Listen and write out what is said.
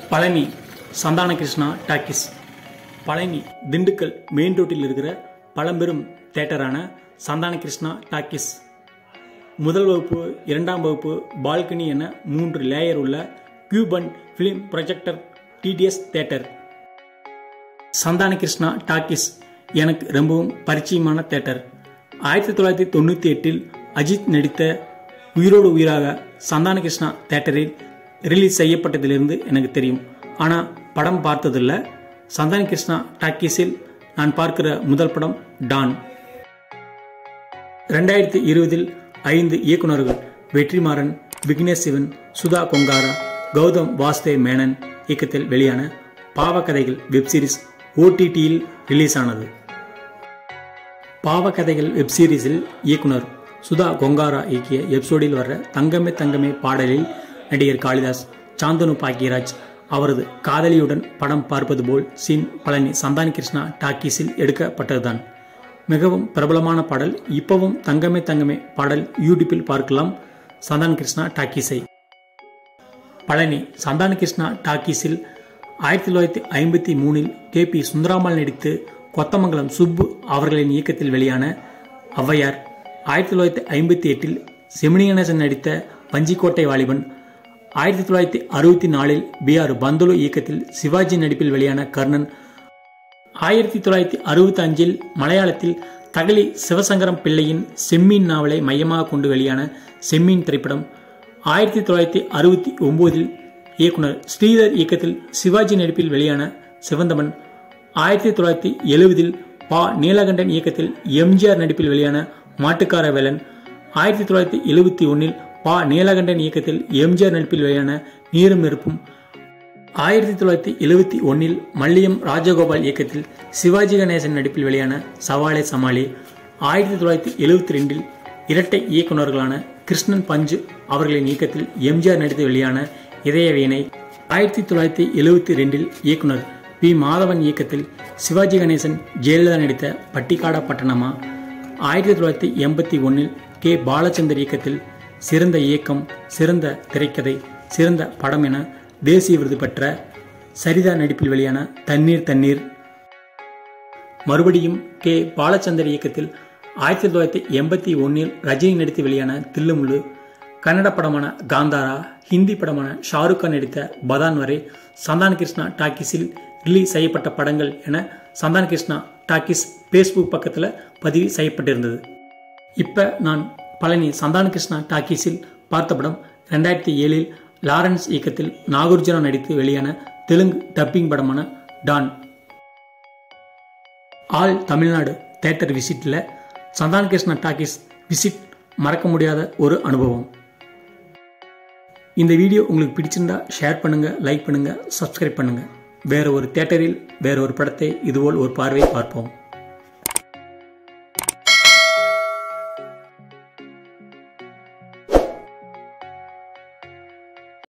Palani Santhana Krishna talkies Palani Dindigul main ரோட்டில் இருக்கிற பழம்பெரும் தேட்டரான சந்தான கிருஷ்ணா டாக்கிஸ் முதல் வகுப்பு இரண்டாம் வகுப்பு பால்கனி என மூன்று லேயர் உள்ள Cuban film projector DTS theatre Santhana Krishna talkies எனக்கு ரொம்பவும் பரிச்சயமான தேட்டர் ஆயிரத்தி தொள்ளாயிரத்தி தொண்ணூற்றி எட்டில் அஜித் நடித்த உயிரோடு உயிராக சந்தான கிருஷ்ணா தேட்டரில் ரிலீஸ் செய்யப்பட்டதிலிருந்து எனக்கு தெரியும் ஆனால் படம் பார்த்ததில்ல சந்தான கிருஷ்ணா டாக்கீஸில் நான் பார்க்கிற முதல் படம் டான் ரெண்டாயிரத்தி இருபதில் ஐந்து இயக்குநர்கள் வெற்றிமாறன் விக்னேஷ் சிவன் சுதா கொங்காரா கௌதம் வாஸ்தேவ் மேனன் இயக்கத்தில் வெளியான பாவக்கதைகள் வெப்சீரிஸ் ஓடிடியில் ரிலீஸ் ஆனது பாவக்கதைகள் வெப்சீரிஸில் இயக்குனர் சுதா கொங்காரா இயக்கிய எபிசோடில் வர்ற தங்கமே தங்கமே பாடலில் நடிகர் காளிதாஸ் சாந்தனு பாக்கியராஜ் அவரது காதலியுடன் படம் பார்ப்பது போல் சீன் பழனி சந்தானி கிருஷ்ணா டாக்கீஸில் எடுக்கப்பட்டதுதான் மிகவும் பிரபலமான பாடல் இப்பவும் தங்கமே தங்கமே பாடல் யூடியூப்பில் பார்க்கலாம் சந்தான கிருஷ்ணா டாக்கீஸை பழனி சந்தான கிருஷ்ணா டாக்கீஸில் ஆயிரத்தி தொள்ளாயிரத்தி ஐம்பத்தி மூணில் கே பி சுந்தராமல் நடித்து கொத்தமங்கலம் சுப்பு அவர்களின் இயக்கத்தில் வெளியான ஔவையார் ஆயிரத்தி தொள்ளாயிரத்தி ஐம்பத்தி எட்டில் செமினி கணேசன் நடித்த பஞ்சிக்கோட்டை வாலிபன் ஆயிரத்தி தொள்ளாயிரத்தி அறுபத்தி நாலில் பி ஆர் பந்துலு இயக்கத்தில் சிவாஜி நடிப்பில் வெளியான கர்ணன் ஆயிரத்தி தொள்ளாயிரத்தி அறுபத்தி அஞ்சில் மலையாளத்தில் தகலி சிவசங்கரம் பிள்ளையின் செம்மீன் நாவலை மையமாக கொண்டு வெளியான செம்மீன் திரைப்படம் ஆயிரத்தி தொள்ளாயிரத்தி அறுபத்தி ஒன்பதில் இயக்குனர் ஸ்ரீதர் இயக்கத்தில் சிவாஜி நடிப்பில் வெளியான சிவந்தமன் ஆயிரத்தி தொள்ளாயிரத்தி எழுபதில் பா நீலகண்டன் இயக்கத்தில் எம்ஜிஆர் நடிப்பில் வெளியான மாட்டுக்கார வேலன் ஆயிரத்தி தொள்ளாயிரத்தி எழுபத்தி ஒன்னில் பா நீலகண்டன் இயக்கத்தில் எம்ஜிஆர் நடிப்பில் வெளியான நீரும் நெருப்பும் ஆயிரத்தி தொள்ளாயிரத்தி எழுபத்தி ஒன்னில் மல்லியம் ராஜகோபால் இயக்கத்தில் சிவாஜி கணேசன் நடிப்பில் வெளியான சவாலே சமாளி ஆயிரத்தி தொள்ளாயிரத்தி எழுபத்தி ரெண்டில் இரட்டை இயக்குநர்களான கிருஷ்ணன் பஞ்சு அவர்களின் இயக்கத்தில் எம்ஜிஆர் நடித்து வெளியான இதய வீணை ஆயிரத்தி தொள்ளாயிரத்தி எழுபத்தி ரெண்டில் இயக்குனர் பி மாதவன் இயக்கத்தில் சிவாஜி கணேசன் ஜெயலலிதா நடித்த பட்டிக்காடா பட்டணமா ஆயிரத்தி தொள்ளாயிரத்தி எண்பத்தி ஒன்னில் கே பாலச்சந்தர் இயக்கத்தில் சிறந்த இயக்கம் சிறந்த திரைக்கதை சிறந்த படம் என தேசிய விருது பெற்ற சரிதா நடிப்பில் வெளியான தண்ணீர் தண்ணீர் மறுபடியும் கே பாலச்சந்தர் இயக்கத்தில் ஆயிரத்தி தொள்ளாயிரத்தி எண்பத்தி ஒன்னில் ரஜினி நடித்து வெளியான தில்லுமுள்ளு கன்னட படமான காந்தாரா ஹிந்தி படமான ஷாருக் கான் நடித்த பதான் வரை சந்தான் கிருஷ்ணா டாக்கீஸில் ரிலீஸ் செய்யப்பட்ட படங்கள் என சந்தான் கிருஷ்ணா டாக்கீஸ் ஃபேஸ்புக் பக்கத்தில் பதிவு செய்யப்பட்டிருந்தது இப்போ நான் பழனி சந்தான கிருஷ்ணா டாக்கீஸில் பார்த்த படம் ரெண்டாயிரத்தி ஏழில் லாரன்ஸ் இயக்கத்தில் நாகார்ஜுனா நடித்து வெளியான தெலுங்கு டப்பிங் படமான டான் ஆல் தமிழ்நாடு தேட்டர் விசிட்டில் சந்தான கிருஷ்ணா டாக்கீஸ் விசிட் மறக்க முடியாத ஒரு அனுபவம் இந்த வீடியோ உங்களுக்கு பிடிச்சிருந்தா ஷேர் பண்ணுங்கள் லைக் பண்ணுங்கள் சப்ஸ்கிரைப் பண்ணுங்கள் வேற ஒரு தேட்டரில் வேற ஒரு படத்தை இதுபோல் ஒரு பார்வை பார்ப்போம்